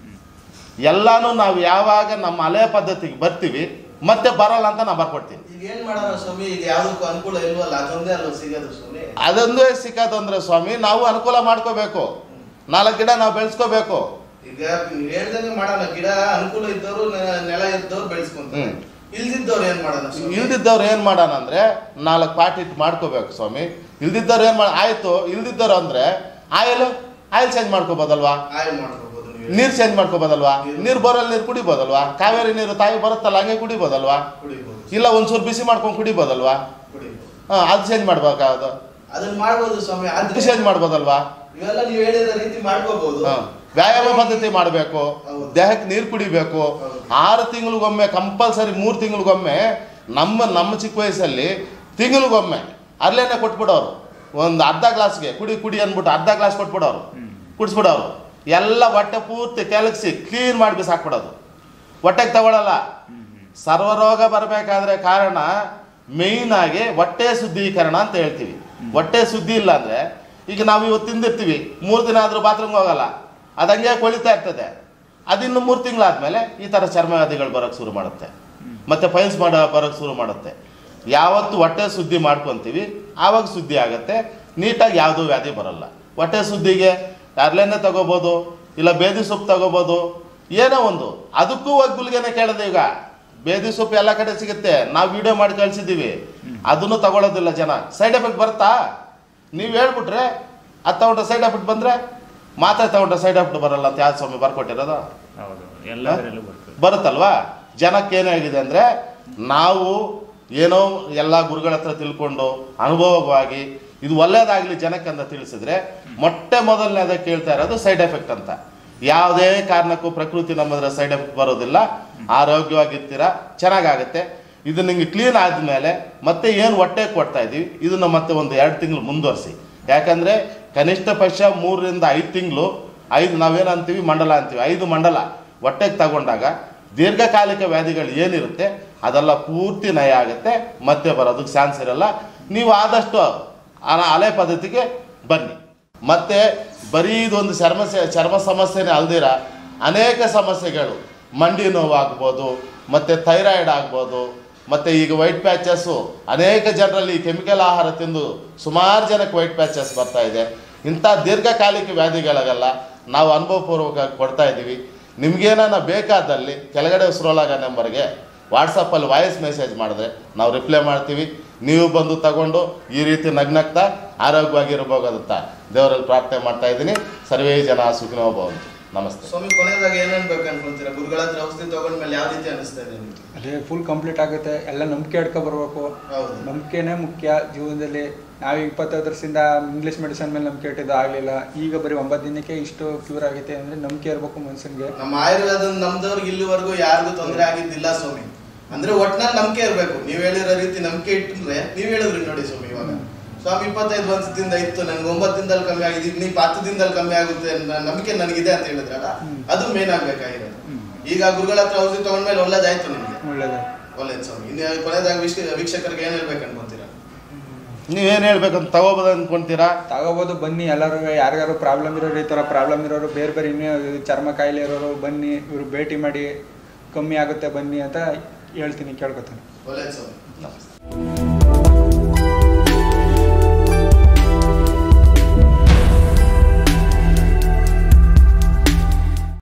ಎಲ್ಲನೂ ನಾವು ಯಾವಾಗ ನಮ್ಮ ಹಳೆ ಪದ್ಧತಿಗೆ ಬರ್ತೀವಿ ಮತ್ತೆ ಬರಲ್ಲ ಅಂತ ನಾನು ಬರ್ಕೊಡ್ತೀನಿ ಈಗ ಏನ್ ಮಾಡೋಣ ಸ್ವಾಮಿ ಈಗ ಯಾವ್ದಕ್ಕೂ ಅನುಕೂಲ ಇಲ್ವಲ್ಲ ಅದೊಂದೇ ಅಲ್ವ ಸಿಗೋದು ಸ್ವಾಮಿ ಅದೊಂದೇ ಸಿಕ್ಕೋದು ಅಂದ್ರೆ ಸ್ವಾಮಿ ನಾವು ಅನುಕೂಲ ಮಾಡ್ಕೋಬೇಕು ನಾಲ್ಕು ಗಿಡ ನಾವು ಬೆಳೆಸ್ಕೋಬೇಕು ಈಗ ನೀವ್ ಹೇಳ್ದಂಗೆ ಮಾಡೋಣ ಗಿಡ ಅನುಕೂಲ ಇದ್ದವರು ನೆಲ ಇದ್ದವ್ರು ಬೆಳೆಸ್ಕೊಂತಾರೆ ಹ್ಮ್. ಇಲ್ದಿದ್ದವ್ರು ಏನ್ ಮಾಡೋಣ ಸ್ವಾಮಿ? ಇಲ್ದಿದ್ದವ್ರು ಏನು ಮಾಡೋಣ ಅಂದರೆ ನಾಲ್ಕು ಪಾಟಿಟ್ ಮಾಡ್ಕೋಬೇಕು ಸ್ವಾಮಿ ಇಲ್ದಿದ್ದವ್ರು ಏನು ಮಾಡಿ ಆಯಿತು ಇಲ್ದಿದ್ದವ್ರು ಅಂದರೆ ಆಯಿಲ್ ಆಯಿಲ್ ಚೇಂಜ್ ಮಾಡ್ಕೋಬೋದಲ್ವಾ ಆಯ್ಲ್ ಮಾಡ್ಕೋಬಹುದು ನೀವು ನೀರು ಚೇಂಜ್ ಮಾಡ್ಕೋಬೋದಲ್ವಾ ನೀರು ಬೋರಲ್ಲಿ ನೀರು ಕುಡಿಬೋದಲ್ವಾ ಕಾವೇರಿ ನೀರು ತಾಯಿ ಬರುತ್ತಲ್ಲ ಹಂಗೆ ಕುಡಿಬೋದಲ್ವಾ ಕುಡಿಬಹುದು ಇಲ್ಲ ಒಂಚೂರು ಬಿಸಿ ಮಾಡ್ಕೊಂಡು ಕುಡಿಬೋದಲ್ವಾ ಕುಡಿಬಹುದು ಹಾಂ ಅದು ಚೇಂಜ್ ಮಾಡ್ಬೇಕಾದ ಅದನ್ನ ಮಾಡ್ಬೋದು ಸ್ವಾಮಿ ಉಪ್ಪು ಆದ್ರೆ ಚೇಂಜ್ ಮಾಡ್ಬೋದಲ್ವಾ ಇವೆಲ್ಲ ನೀವು ಹೇಳಿದ ರೀತಿ ಮಾಡ್ಕೋಬಹುದು ಹಾಂ ವ್ಯಾಯಾಮ ಪದ್ಧತಿ ಮಾಡಬೇಕು ಹೌದು. ದೇಹಕ್ಕೆ ನೀರು ಕುಡಿಬೇಕು ಹೌದು. ಆರು ತಿಂಗಳಿಗೊಮ್ಮೆ ಕಂಪಲ್ಸರಿ ಮೂರು ತಿಂಗಳಿಗೊಮ್ಮೆ ನಮ್ಮ ನಮ್ಮ ಚಿಕ್ಕ ವಯಸ್ಸಲ್ಲಿ ತಿಂಗಳಿಗೊಮ್ಮೆ ಅಲ್ಲೇನೆ ಕೊಟ್ಬಿಡೋರು ಒಂದು ಅರ್ಧ ಗ್ಲಾಸ್ಗೆ ಕುಡಿ ಕುಡಿ ಅಂದ್ಬಿಟ್ಟು ಅರ್ಧ ಗ್ಲಾಸ್ ಕೊಟ್ಬಿಡೋರು ಕುಡಿಸ್ಬಿಡೋರು ಎಲ್ಲ ಹೊಟ್ಟೆ ಪೂರ್ತಿ ಕೆಲಗಿಸಿ ಕ್ಲೀನ್ ಮಾಡಿ ಬಿಸಾಕ್ಬಿಡೋದು ಹೊಟ್ಟೆಗೆ ತಗೊಳ್ಳಲ್ಲ ಸರ್ವರೋಗ ಬರಬೇಕಾದ್ರೆ ಕಾರಣ ಮೇಯ್ನ್ ಆಗಿ ಹೊಟ್ಟೆ ಶುದ್ಧೀಕರಣ ಅಂತ ಹೇಳ್ತೀವಿ ಹೊಟ್ಟೆ ಶುದ್ಧಿ ಇಲ್ಲ ಅಂದರೆ ಈಗ ನಾವು ಇವತ್ತು ತಿಂದಿರ್ತೀವಿ ಮೂರು ದಿನ ಆದರೂ ಬಾತ್ರೂಮ್ಗೆ ಹೋಗಲ್ಲ ಅದು ಹಂಗೆ ಕೊಳಿತಾ ಇರ್ತದೆ ಅದಿನ್ನು ಮೂರು ತಿಂಗಳಾದ್ಮೇಲೆ ಈ ಥರ ಚರ್ಮವ್ಯಾಧಿಗಳು ಬರೋಕ್ಕೆ ಶುರು ಮಾಡುತ್ತೆ ಮತ್ತು ಫೈಲ್ಸ್ ಮಾಡೋ ಬರೋಕ್ಕೆ ಶುರು ಮಾಡುತ್ತೆ ಯಾವತ್ತು ಹೊಟ್ಟೆ ಶುದ್ಧಿ ಮಾಡ್ಕೊತೀವಿ ಆವಾಗ ಶುದ್ಧಿ ಆಗುತ್ತೆ ನೀಟಾಗಿ ಯಾವುದೂ ವ್ಯಾಧಿ ಬರಲ್ಲ ಹೊಟ್ಟೆ ಶುದ್ಧಿಗೆ ಅರ್ಲೆಣ್ಣೆ ತಗೋಬೋದು ಇಲ್ಲ ಬೇದಿ ಸೊಪ್ಪು ತಗೋಬೋದು ಏನೋ ಒಂದು ಅದಕ್ಕೂ ಒಗ್ಗುಲ್ಗೆನೆ ಕೇಳೋದು ಈಗ ಬೇದಿ ಸೊಪ್ಪು ಎಲ್ಲ ಕಡೆ ಸಿಗುತ್ತೆ ನಾವು ವಿಡಿಯೋ ಮಾಡಿ ಕಳಿಸಿದ್ದೀವಿ ಅದನ್ನು ತಗೊಳ್ಳೋದಿಲ್ಲ ಜನ ಸೈಡ್ ಎಫೆಕ್ಟ್ ಬರುತ್ತಾ ನೀವು ಹೇಳ್ಬಿಟ್ರೆ ಅದು ತಗೊಂಡ್ರೆ ಸೈಡ್ ಎಫೆಕ್ಟ್ ಬಂದರೆ ಮಾತ್ರೆ ತಗೊಂಡ್ರೆ ಸೈಡ್ ಎಫೆಕ್ಟ್ ಬರಲ್ಲ ಅಂತ ಯಾವ್ದು ಸ್ವಾಮಿ ಬರ್ಕೊಟ್ಟಿರೋದು ಹೌದು ಎಲ್ಲದರಲ್ಲೂ ಬರ್ತದೆ ಬರುತ್ತಲ್ವಾ ಜನಕ್ಕೆ ಏನಾಗಿದೆ ಅಂದರೆ ನಾವು ಏನೋ ಎಲ್ಲ ಗುರುಗಳ ಹತ್ರ ತಿಳ್ಕೊಂಡು ಅನುಭವವಾಗಿ ಇದು ಒಳ್ಳೇದಾಗಲಿ ಜನಕ್ಕೆ ಅಂತ ತಿಳಿಸಿದ್ರೆ ಮೊಟ್ಟೆ ಮೊದಲನೇದ ಕೇಳ್ತಾ ಇರೋದು ಸೈಡ್ ಎಫೆಕ್ಟ್ ಅಂತ ಯಾವುದೇ ಕಾರಣಕ್ಕೂ ಪ್ರಕೃತಿ ನಮ್ಮದ್ರ ಸೈಡ್ ಎಫೆಕ್ಟ್ ಬರೋದಿಲ್ಲ ಆರೋಗ್ಯವಾಗಿರ್ತೀರ ಚೆನ್ನಾಗಾಗುತ್ತೆ ಇದು ನಿಮಗೆ ಕ್ಲೀನ್ ಆದಮೇಲೆ ಮತ್ತೆ ಏನು ಹೊಟ್ಟೆ ಕೊಡ್ತಾ ಇದ್ದೀವಿ ಇದನ್ನು ಮತ್ತೆ ಒಂದು ಎರಡು ತಿಂಗಳು ಮುಂದುವರಿಸಿ ಯಾಕಂದರೆ ಕನಿಷ್ಠ ಪಕ್ಷ ಮೂರರಿಂದ ಐದು ತಿಂಗಳು ಐದು ನಾವೇನು ಅಂತೀವಿ ಮಂಡಲ ಅಂತೀವಿ ಐದು ಮಂಡಲ ಹೊಟ್ಟೆಗೆ ತಗೊಂಡಾಗ ದೀರ್ಘಕಾಲಿಕ ವ್ಯಾಧಿಗಳು ಏನಿರುತ್ತೆ ಅದೆಲ್ಲ ಪೂರ್ತಿ ನಯ ಆಗುತ್ತೆ ಮತ್ತೆ ಬರೋದಕ್ಕೆ ಚಾನ್ಸ್ ಇರಲ್ಲ ನೀವು ಆದಷ್ಟು ಆ- ಹಳೆ ಪದ್ಧತಿಗೆ ಬನ್ನಿ ಮತ್ತೆ ಬರೀ ಇದೊಂದು ಚರ್ಮ ಸ- ಚರ್ಮ ಸಮಸ್ಯೆನೇ ಅಲ್ದಿರ ಅನೇಕ ಸಮಸ್ಯೆಗಳು ಮಂಡಿ ನೋವು ಆಗ್ಬೋದು ಮತ್ತು ಥೈರಾಯ್ಡ್ ಆಗ್ಬೋದು ಮತ್ತು ಈಗ ವೈಟ್ ಪ್ಯಾಚಸ್ಸು ಅನೇಕ ಜನರಲ್ಲಿ ಕೆಮಿಕಲ್ ಆಹಾರ ತಿಂದು ಸುಮಾರು ಜನಕ್ಕೆ ವೈಟ್ ಪ್ಯಾಚಸ್ ಬರ್ತಾ ಇದೆ ಇಂಥ ದೀರ್ಘಕಾಲಿಕ ವ್ಯಾಧಿಗಳಿಗೆಲ್ಲ ನಾವು ಅನುಭವಪೂರ್ವಕ ಕೊಡ್ತಾ ಇದ್ದೀವಿ ನಿಮ್ಗೇನಾನ ಬೇಕಾದಲ್ಲಿ ಕೆಳಗಡೆ ಸ್ಕ್ರೋಲ್ ನಂಬರ್ಗೆ ವಾಟ್ಸಪ್ಪಲ್ಲಿ ವಾಯ್ಸ್ ಮೆಸೇಜ್ ಮಾಡಿದ್ರೆ ನಾವು ರಿಪ್ಲೈ ಮಾಡ್ತೀವಿ ನೀವು ಬಂದು ತಗೊಂಡು ಈ ರೀತಿ ನಗ್ನಗ್ತಾ ಆರೋಗ್ಯವಾಗಿರ್ಬೋಗದಂತ ದೇವರಲ್ಲಿ ಪ್ರಾರ್ಥನೆ ಮಾಡ್ತಾ ಇದ್ದೀನಿ ಸರ್ವೇ ಜನ ಸುಖಿನೋ ಭವಂತು ನಮಸ್ತೆ ಸ್ವಾಮಿ ಕೊನೆಯದಾಗ ಏನ್ ಅನ್ಬೇಕು ಅನ್ಕೊಂತೀರಾ ಗುರುಗಳ ಹತ್ರ ಔಷಧಿ ತಗೊಂಡ್ಮೇಲೆ ಯಾವ ರೀತಿ ಅನಿಸ್ತಾ ಇದೆ ನಿಮ್ಗೆ ಅದೇ ಫುಲ್ ಕಂಪ್ಲೀಟ್ ಆಗುತ್ತೆ ಎಲ್ಲ ನಂಬಿಕೆ ಹಿಡ್ಕೊ ಬರ್ಬೇಕು ಹೌದು ನಂಬಿಕೆನೇ ಮುಖ್ಯ ಜೀವನದಲ್ಲಿ ನಾವು ಇಪ್ಪತ್ತೈದು ವರ್ಷದಿಂದ ಇಂಗ್ಲೀಷ್ ಮೆಡಿಸನ್ ಮೇಲೆ ನಂಬಿಕೆ ಇಟ್ಟಿದ್ದು ಆಗಲಿಲ್ಲ ಈಗ ಬರೀ ಒಂಬತ್ತು ದಿನಕ್ಕೆ ಇಷ್ಟು ಕ್ಯೂರ್ ಆಗೈತೆ ಅಂದರೆ ನಂಬಿಕೆ ಇರಬೇಕು ಮನುಷ್ಯನಿಗೆ ನಮ್ಮ ಆಯುರ್ವೇದ ನಮ್ದವ್ರಿಗೆ ಇಲ್ಲಿವರೆಗೂ ಯಾರಿಗೂ ತೊಂದರೆ ಆಗಿದ್ದಿಲ್ಲ ಸ್ವಾಮಿ ಅಂದ್ರೆ ಒಟ್ನಲ್ಲಿ ನಂಬಿಕೆ ಇರ್ಬೇಕು ನೀವ್ ಹೇಳಿರೋ ರೀತಿ ನಂಬಿಕೆ ಇಟ್ಟಿದ್ರೆ ನೀವ್ ಹೇಳಿದ್ರಿ ನೋಡಿ ಸ್ವಾಮಿ ಇವಾಗ ಸ್ವಾಮಿ ಇಪ್ಪತ್ತೈದು ವರ್ಷದಿಂದ ಇತ್ತು ನನ್ಗೆ ಒಂಬತ್ತು ದಿನದಲ್ಲಿ ಕಮ್ಮಿ ಆಗಿದೆ ಈಗ ನೀವು ಹತ್ತು ದಿನದಲ್ಲಿ ಕಮ್ಮಿ ಆಗುತ್ತೆ ಅನ್ನೋ ನಂಬಿಕೆ ನನಗಿದೆ ಅಂತ ಹೇಳಿದ್ರಲ್ಲ ಅದು ಮೇನ್ ಆಗ್ಬೇಕಾಗಿರೋದು ಈಗ ಗುರುಗಳ ಹತ್ರ ಔಷಧಿ ತಗೊಂಡ್ಮೇಲೆ ಒಳ್ಳೇದಾಯ್ತು ನಿಮ್ಗೆ ಒಳ್ಳೇದು ಒಳ್ಳೇದು ಸ್ವಾಮಿ ಇನ್ನು ಕೊನೆಯದಾಗ ವೀಕ್ಷ- ವೀಕ್ಷಕರಿಗೆ ಏನ್ ಹೇಳ್ಬೇಕು ಅನ್ಕೊಂತೀರಾ ನೀವೇನು ಹೇಳ್ಬೇಕಂತ ತಗೋಬೋದು ಅಂದ್ಕೊಂತೀರಾ ತಗೋಬೋದು ಬನ್ನಿ ಎಲ್ಲರೂ ಯಾರಿಗಾರು ಪ್ರಾಬ್ಲಮ್ ಇರೋರು ಈ ಥರ ಪ್ರಾಬ್ಲಮ್ ಇರೋರು ಬೇರೆ ಬೇರೆ ಇನ್ನೂ ಚರ್ಮ ಕಾಯಿಲೆ ಇರೋರು ಬನ್ನಿ ಇವ್ರು ಭೇಟಿ ಮಾಡಿ ಕಮ್ಮಿ ಆಗುತ್ತೆ ಬನ್ನಿ ಅಂತ ಹೇಳ್ತೀನಿ ಕೇಳ್ಕೊತೀನಿ ಒಳ್ಳೇದು ಸ್ವಾಮಿ ನಮಸ್ತೆ